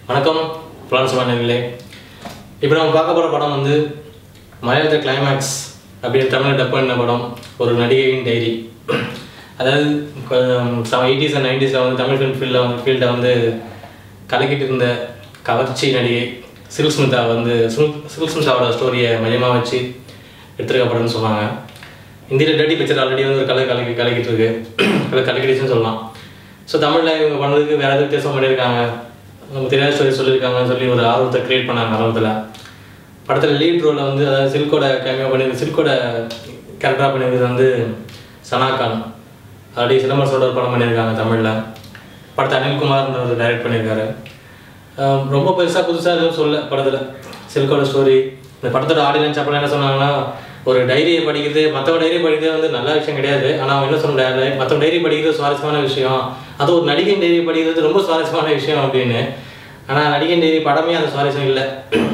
வணக்கம் புலான்ஸ் மன்னர்களே இப்போ நம்ம பார்க்க போகிற படம் வந்து மலையாளத்தை கிளைமேக்ஸ் அப்படின்னு தமிழ் டப் பண்ண படம் ஒரு நடிகையின் டைரி அதாவது எயிட்டிஸ் அண்ட் நைன்டிஸில் வந்து தமிழ் ஃபிலிம் ஃபீல்டில் வந்து ஃபீல்டை வந்து கலக்கிட்டு இருந்த கவர்ச்சி நடிகை சில்க் ஸ்மிதா வந்து சில்க் சில்க் ஸ்மிதாவோட ஸ்டோரியை மையமாக வச்சு எடுத்துருக்க படம்னு சொன்னாங்க இந்தியில் டேட்டி பிக்சர் ஆல்ரெடி வந்து ஒரு கலை கலக்கி கலக்கிட்டு இருக்கு கலை கலக்கிடுச்சுன்னு சொல்லலாம் ஸோ தமிழில் இவங்க பண்ணதுக்கு வேறு எதாவது வித்தியாசம் பண்ணியிருக்காங்க நம்ம தெரியாத ஸ்டோரி சொல்லியிருக்காங்கன்னு சொல்லி ஒரு ஆர்வத்தை க்ரியேட் பண்ணாங்க ஆர்வத்தில் படத்தில் லீட் ரோலில் வந்து அதாவது சில்கோட கேமியோ பண்ணியிருக்கு சில்கோட கேரக்டராக பண்ணியிருக்கிறது வந்து சனா கான் ஆல்ரெடி சிலம்பரசோட ஒரு படம் பண்ணியிருக்காங்க தமிழில் படத்தை அனில்குமார்னு ஒரு டைரக்ட் பண்ணியிருக்காரு ஆஹ் ரொம்ப பெருசாக புதுசாக எதுவும் சொல்ல படத்தில் சில்கோட ஸ்டோரி இந்த படத்தோட ஆடியன்ஸ் அப்போ என்ன சொன்னாங்கன்னா ஒரு டைரியை படிக்கிறது மற்றவங்க டைரி படிக்கிறது வந்து நல்ல விஷயம் கிடையாது ஆனால் அவங்க என்ன சொல்ல முடியாது மற்றவங்க டைரி படிக்கிறது சுவாரஸ்யமான விஷயம் அது ஒரு நடிகை டைரி படிக்கிறது ரொம்ப சுவாரஸ்யமான விஷயம் அப்படின்னு ஆனால் நடிகை டைரி படமே அந்த சுவாரஸ்யம் இல்லை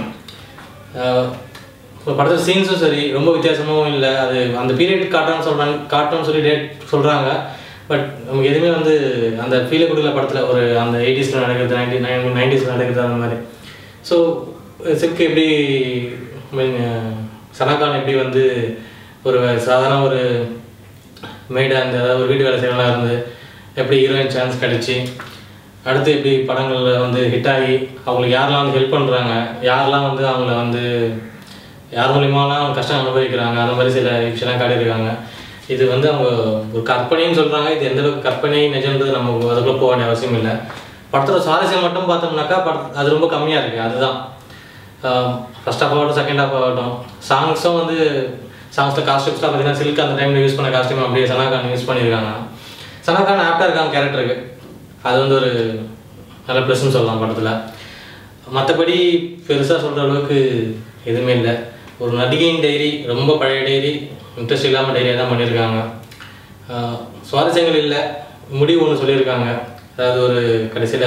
இப்போ படத்தில் சீன்ஸும் சரி ரொம்ப வித்தியாசமாகவும் இல்லை அது அந்த பீரியட் காட்டணும்னு சொல்கிறாங்க காட்டணும்னு சொல்லி டேட் சொல்கிறாங்க பட் நமக்கு எதுவுமே வந்து அந்த ஃபீலை கொடுக்கல படத்தில் ஒரு அந்த எயிட்டிஸில் நடக்கிறது நைன்டி நைன் நைன்டிஸில் நடக்கிறது அந்த மாதிரி ஸோ சில்க் எப்படி மீன் சனாகான் எப்படி வந்து ஒரு சாதாரண ஒரு மேடு அந்த அதாவது ஒரு வீட்டு வேலை செய்யலாம் இருந்து எப்படி ஹீரோயின் சான்ஸ் கிடச்சி அடுத்து எப்படி படங்களில் வந்து ஹிட் ஆகி அவங்களுக்கு யாரெல்லாம் வந்து ஹெல்ப் பண்ணுறாங்க யாரெல்லாம் வந்து அவங்கள வந்து யார் மூலியமாலாம் அவங்க கஷ்டம் அனுபவிக்கிறாங்க அந்த மாதிரி சில விஷயம்லாம் காட்டியிருக்காங்க இது வந்து அவங்க ஒரு கற்பனைன்னு சொல்கிறாங்க இது எந்த அளவுக்கு கற்பனை நிஜம்ன்றது நம்ம அதுக்குள்ளே போக வேண்டிய அவசியம் இல்லை படத்தோட சுவாரஸ்யம் மட்டும் பார்த்தோம்னாக்கா படம் அது ரொம்ப கம்மியாக இருக்குது அதுதான் ஃபர்ஸ்ட் ஹாஃப் ஆகட்டும் செகண்ட் ஹாஃப் ஆகட்டும் சாங்ஸும் வந்து சாங்ஸில் காஸ்டியூம்ஸ்லாம் பார்த்தீங்கன்னா சில்க் அந்த டைமில் யூஸ் பண்ண காஸ்டியூம் அப்படியே சனாகான் யூஸ் பண்ணியிருக்காங்க சனாகான் ஆப்டாக இருக்காங்க கேரக்டருக்கு அது வந்து ஒரு நல்ல ப்ளஸ்ன்னு சொல்லலாம் படத்தில் மற்றபடி பெருசாக சொல்கிற அளவுக்கு எதுவுமே இல்லை ஒரு நடிகையின் டைரி ரொம்ப பழைய டைரி இன்ட்ரெஸ்ட் இல்லாமல் டைரியாக தான் பண்ணியிருக்காங்க ஆஹ் சுவாரஸ்யங்கள் இல்லை முடிவு ஒன்று சொல்லியிருக்காங்க அதாவது ஒரு கடைசியில்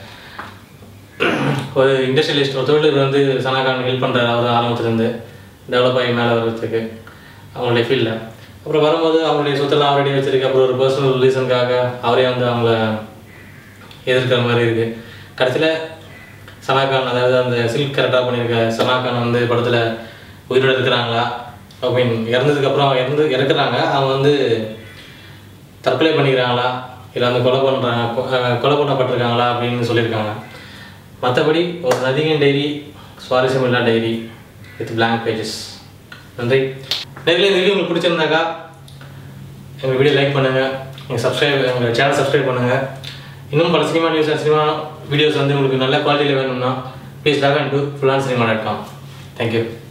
ஒரு இண்டஸ்ட்ரியலிஸ்ட் ஒரு தொழிலர் வந்து சனாகான் ஹெல்ப் பண்ணுறாரு அவர் ஆரம்பத்துலேருந்து டெவலப் ஆகி மேலே வர்றதுக்கு அவங்களுடைய ஃபீல்டில் அப்புறம் வரும்போது அவங்களுடைய சொத்தெல்லாம் ஆல்ரெடி வச்சிருக்கு அப்புறம் ஒரு பர்சனல் ரீசனுக்காக அவரே வந்து அவங்கள எதிர்க்கிற மாதிரி இருக்குது கடைசியில் சனாகான் அதாவது அந்த சில்க் கரெக்டாக பண்ணியிருக்க சனாகான் வந்து படத்தில் உயிரோடு இருக்கிறாங்களா ஐ மீன் இறந்ததுக்கப்புறம் இறந்து இறக்குறாங்க அவங்க வந்து தற்கொலை பண்ணிக்கிறாங்களா இல்லை வந்து கொலை பண்ணுறாங்க கொலை பண்ணப்பட்டிருக்காங்களா அப்படின்னு சொல்லியிருக்காங்க மற்றபடி ஒரு நதிகன் டைரி சுவாரஸ்யம் இல்லா டைரி வித் blank பேஜஸ் நன்றி நேரில் இந்த வீடியோ உங்களுக்கு பிடிச்சிருந்தாக்கா எங்கள் வீடியோ லைக் பண்ணுங்கள் எங்கள் சப்ஸ்கிரைப் எங்கள் சேனல் சப்ஸ்கிரைப் பண்ணுங்கள் இன்னும் பல சினிமா நியூஸ் சினிமா வீடியோஸ் வந்து உங்களுக்கு நல்ல குவாலிட்டியில் வேணும்னா please log on to fullan cinema dot com thank you